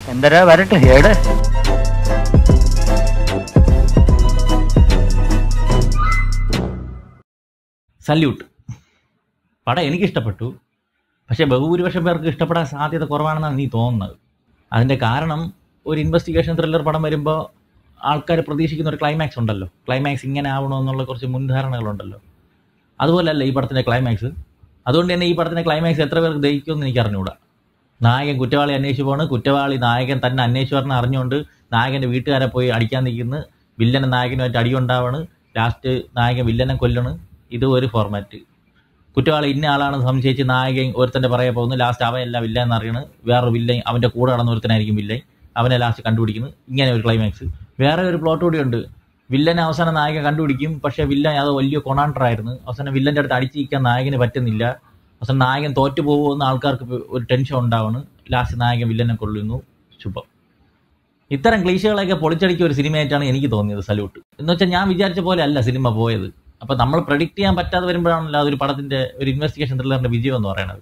എന്തരാ വരട്ടെ ഏട് സല്യൂട്ട് പടം എനിക്കിഷ്ടപ്പെട്ടു പക്ഷേ ബഹുഭൂരിപക്ഷം പേർക്ക് ഇഷ്ടപ്പെടാൻ സാധ്യത കുറവാണെന്നാണ് നീ തോന്നുന്നത് അതിൻ്റെ കാരണം ഒരു ഇൻവെസ്റ്റിഗേഷൻ ത്രില്ലർ പടം വരുമ്പോൾ ആൾക്കാർ പ്രതീക്ഷിക്കുന്ന ഒരു ക്ലൈമാക്സ് ഉണ്ടല്ലോ ക്ലൈമാക്സ് ഇങ്ങനെ ആവണമെന്നുള്ള കുറച്ച് മുൻധാരണകളുണ്ടല്ലോ അതുപോലല്ല ഈ പടത്തിൻ്റെ ക്ലൈമാക്സ് അതുകൊണ്ട് തന്നെ ഈ പടത്തിൻ്റെ ക്ലൈമാക്സ് എത്ര പേർക്ക് ദഹിക്കുമെന്ന് എനിക്ക് അറിഞ്ഞുകൂടാ നായകൻ കുറ്റവാളി അന്വേഷിച്ച് പോണ് കുറ്റവാളി നായകൻ തന്നെ അന്വേഷിച്ച് പറഞ്ഞ അറിഞ്ഞുകൊണ്ട് നായകൻ്റെ വീട്ടുകാരെ പോയി അടിക്കാൻ നിൽക്കുന്നു വില്ലനെ നായകനുമായിട്ട് അടിയുണ്ടാവണ് ലാസ്റ്റ് നായകൻ വില്ലനെ കൊല്ലണ് ഇത് ഒരു ഫോർമാറ്റ് കുറ്റവാളി ഇന്ന ആളാണെന്ന് സംശയിച്ച് നായകൻ ഒരുത്തൻ്റെ പറയാൻ പോകുന്നു ലാസ്റ്റ് അവനല്ല വില്ലൻ എന്നറിയണ് വേറൊരു വില്ലൻ അവൻ്റെ കൂടെ നടന്ന ഒരുത്തനായിരിക്കും വില്ലൻ അവനെ ലാസ്റ്റ് കണ്ടുപിടിക്കുന്നു ഇങ്ങനെ ഒരു ക്ലൈമാക്സ് വേറെ ഒരു പ്ലോട്ട് കൂടിയുണ്ട് വില്ലനെ അവസാനം നായകൻ കണ്ടുപിടിക്കും പക്ഷേ വില്ലൻ അത് വലിയ കൊണാണ്ടർ ആയിരുന്നു അവസാനം വില്ലൻ്റെ അടുത്ത് അടിച്ചിരിക്കാൻ നായകന് പറ്റുന്നില്ല അവസാനം നായകൻ തോറ്റു പോകുമെന്ന് ആൾക്കാർക്ക് ഒരു ടെൻഷൻ ഉണ്ടാവണ് ലാസ്റ്റ് നായകൻ വില്ലനെ കൊള്ളുന്നു ശുഭം ഇത്തരം ക്ലീശകളൊക്കെ പൊളിച്ചടിക്കിയ ഒരു സിനിമയായിട്ടാണ് എനിക്ക് തോന്നിയത് സല്യൂട്ട് എന്ന് വെച്ചാൽ ഞാൻ വിചാരിച്ച പോലെ അല്ല സിനിമ പോയത് അപ്പൊ നമ്മൾ പ്രഡിക്റ്റ് ചെയ്യാൻ പറ്റാതെ വരുമ്പോഴാണല്ലോ അതൊരു പടത്തിന്റെ ഒരു ഇൻവെസ്റ്റിഗേഷൻ ത്രില്ലറിന്റെ വിജയം എന്ന് പറയുന്നത്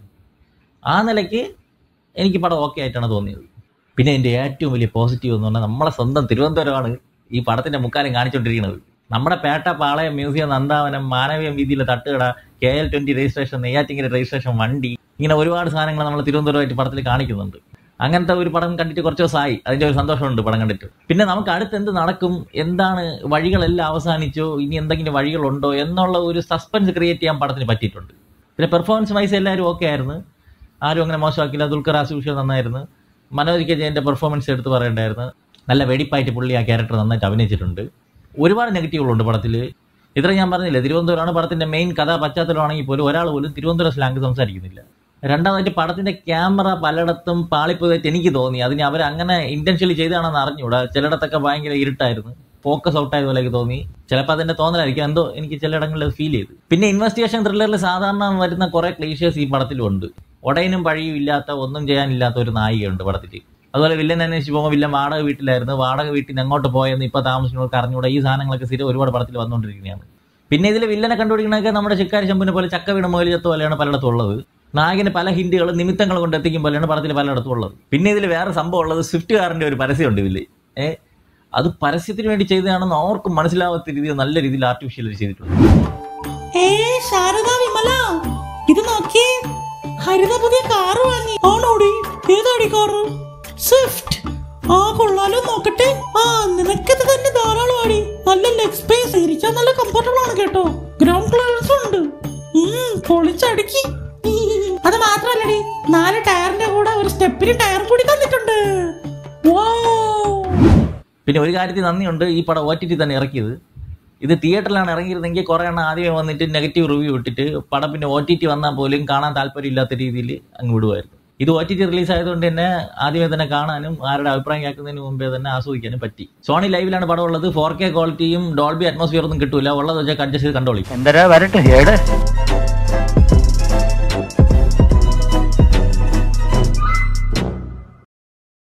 ആ നിലയ്ക്ക് എനിക്ക് പടം ഓക്കെ ആയിട്ടാണ് തോന്നിയത് പിന്നെ എൻ്റെ ഏറ്റവും വലിയ പോസിറ്റീവ് എന്ന് പറഞ്ഞാൽ നമ്മളെ സ്വന്തം തിരുവനന്തപുരമാണ് ഈ പടത്തിന്റെ മുക്കാലും കാണിച്ചുകൊണ്ടിരിക്കുന്നത് നമ്മുടെ പേട്ട പാളയം മ്യൂസിയം നന്ദാവനം മാനവീയ വീതിയിലെ തട്ടുകട K L twenty registration Neyyattinkara registration വണ്ടി ഇങ്ങനെ ഒരുപാട് സാധനങ്ങൾ നമ്മൾ തിരുവനന്തപുരമായിട്ട് പടത്തിൽ കാണിക്കുന്നുണ്ട് അങ്ങനത്തെ ഒരു പടം കണ്ടിട്ട് കുറച്ച് ദിവസമായി അതിന്റെ ഒരു സന്തോഷമുണ്ട് പടം കണ്ടിട്ട് പിന്നെ നമുക്ക് അടുത്ത് എന്ത് നടക്കും എന്താണ് വഴികളെല്ലാം അവസാനിച്ചോ ഇനി എന്തെങ്കിലും വഴികളുണ്ടോ എന്നുള്ള ഒരു സസ്പെൻസ് ക്രിയേറ്റ് ചെയ്യാൻ പടത്തിന് പറ്റിയിട്ടുണ്ട് പിന്നെ പെർഫോമൻസ് വൈസ് എല്ലാവരും ഓക്കെ ആയിരുന്നു ആരും അങ്ങനെ മോശമാക്കില്ല ദുൽഖർ ആസുഷ നന്നായിരുന്നു മനോജ് കെ ജയന്റെ പെർഫോമൻസ് എടുത്ത് പറയണ്ടായിരുന്നു നല്ല വെടിപ്പായിട്ട് പുള്ളി ആ ക്യാരക്ടർ നന്നായിട്ട് അഭിനയിച്ചിട്ടുണ്ട് ഒരുപാട് നെഗറ്റീവുകളുണ്ട് പടത്തിൽ ഇത്ര ഞാൻ പറഞ്ഞില്ല തിരുവനന്തപുരമാണ് പടത്തിന്റെ മെയിൻ കഥാ പശ്ചാത്തലമാണെങ്കിൽ പോലും ഒരാൾ പോലും തിരുവനന്തപുരം സ്ലാങ് സംസാരിക്കുന്നില്ല രണ്ടാമതായിട്ട് പടത്തിന്റെ ക്യാമറ പലയിടത്തും പാളിപ്പോയതായിട്ട് എനിക്ക് തോന്നി അതിന് അവർ അങ്ങനെ ഇന്റൻഷ്യലി ചെയ്താണെന്ന് അറിഞ്ഞൂടാ ചിലയിടത്തൊക്കെ ഭയങ്കര ഇരുട്ടായിരുന്നു ഫോക്കസ് ഔട്ട് ആയ പോലെ എനിക്ക് തോന്നി ചിലപ്പോൾ അതിന്റെ തോന്നലായിരിക്കും എന്തോ എനിക്ക് ചിലയിടങ്ങളിൽ ഫീൽ ചെയ്തു പിന്നെ ഇൻവെസ്റ്റിഗേഷൻ ത്രില്ലറിൽ സാധാരണ വരുന്ന കുറെ ക്ലീഷേഴ്സ് ഈ പടത്തിലും ഉണ്ട് ഉടയനും പഴിയും ഇല്ലാത്ത ഒന്നും ചെയ്യാനില്ലാത്ത ഒരു നായികയുണ്ട് പടത്തിൽ അതുപോലെ വില്ലൻ അന്വേഷിച്ച് പോകുമ്പോൾ വില്ലൻ വാടക വീട്ടിലായിരുന്നു വാടക വീട്ടിൽ നിന്ന് എങ്ങോട്ട് പോയെന്ന് ഇപ്പൊ താമസിക്കുന്നവർക്ക് അറിഞ്ഞൂടാ ഈ സാധനങ്ങളൊക്കെ സ്ഥിരം ഒരുപാട് പടത്തിൽ വന്നുകൊണ്ടിരിക്കുന്നതാണ് പിന്നെ ഇതിൽ വില്ലനെ കണ്ടുപിടിക്കണൊക്കെ നമ്മുടെ ചിക്കാരി ശമ്പുവിനെ പോലെ ചക്ക വീണ മുകളിൽ ചത്ത പോലെയാണ് പലയിടത്തും ഉള്ളത് നായകന് പല ഹിന്ദികളും നിമിത്തങ്ങൾ കൊണ്ട് എത്തിക്കും പോലെയാണ് പടത്തിൽ പലയിടത്തും ഉള്ളത് പിന്നെ ഇതിൽ വേറെ സംഭവം ഉള്ളത് സ്വിഫ്റ്റ് കാറിന്റെ ഒരു പരസ്യമുണ്ട് ഇതിൽ ഏ അത് പരസ്യത്തിന് വേണ്ടി ചെയ്തതാണെന്ന് ആർക്കും മനസ്സിലാവാത്ത രീതിയിൽ നല്ല രീതിയിൽ ആർട്ടിഫിഷ്യൽ ചെയ്തിട്ടുണ്ട് ഏ ശാരദ വിമല ഇത് നോക്കിയേ ഹരിത പുതിയ കാറ് വാങ്ങി ആണോടി ഏതാടി കാറ് സ്വിഫ്റ്റ് ആ കൊള്ളാലോ നോക്കട്ടെ ആ നിനക്കത് തന്നെ ധാരാളമാടി നല്ല ലെഗ് സ്പേസ് ഇരിക്കാൻ നല്ല കംഫർട്ടബിൾ ആണ് കേട്ടോ ഗ്രൗണ്ട് ക്ലിയറൻസ് ഉണ്ട് ഉം, പൊളിച്ചടുക്കി അത് മാത്രല്ലടി നാല് ടയറിന്റെ കൂടെ ഒരു സ്റ്റെപ്പിന് ടയർ കൂടി തന്നിട്ടുണ്ട് Wow. പിന്നെ ഒരു കാര്യത്തിൽ നന്ദിയുണ്ട് ഈ പടം ഒ ടി ടി തന്നെ ഇറക്കിയത് ഇത് തിയേറ്ററിലാണ് ഇറങ്ങിയിരുന്നെങ്കിൽ കുറേ എണ്ണം ആദ്യമേ വന്നിട്ട് നെഗറ്റീവ് റിവ്യൂ ഇട്ടിട്ട് പടം പിന്നെ ഒ ടി ടി വന്നാൽ പോലും കാണാൻ താല്പര്യമില്ലാത്ത രീതിയിൽ അങ്ങ് വിടുമായിരുന്നു ഇത് ഒ ടി ടി റിലീസ് ആയതുകൊണ്ട് തന്നെ ആദ്യമേ തന്നെ കാണാനും ആരുടെ അഭിപ്രായം കേൾക്കുന്നതിന് മുമ്പേ തന്നെ ആസ്വദിക്കാനും പറ്റി സോണി ലൈവിലാണ് പടം ഉള്ളത് ഫോർ കെ ക്വാളിറ്റിയും ഡോൾബി അറ്റ്മോസ്ഫിയർ ഒന്നും കിട്ടൂല ഉള്ളത് വെച്ചാൽ അഡ്ജസ്റ്റ് ചെയ്ത് കണ്ടോളി എന്തരാ വരട്ടെ ഏട്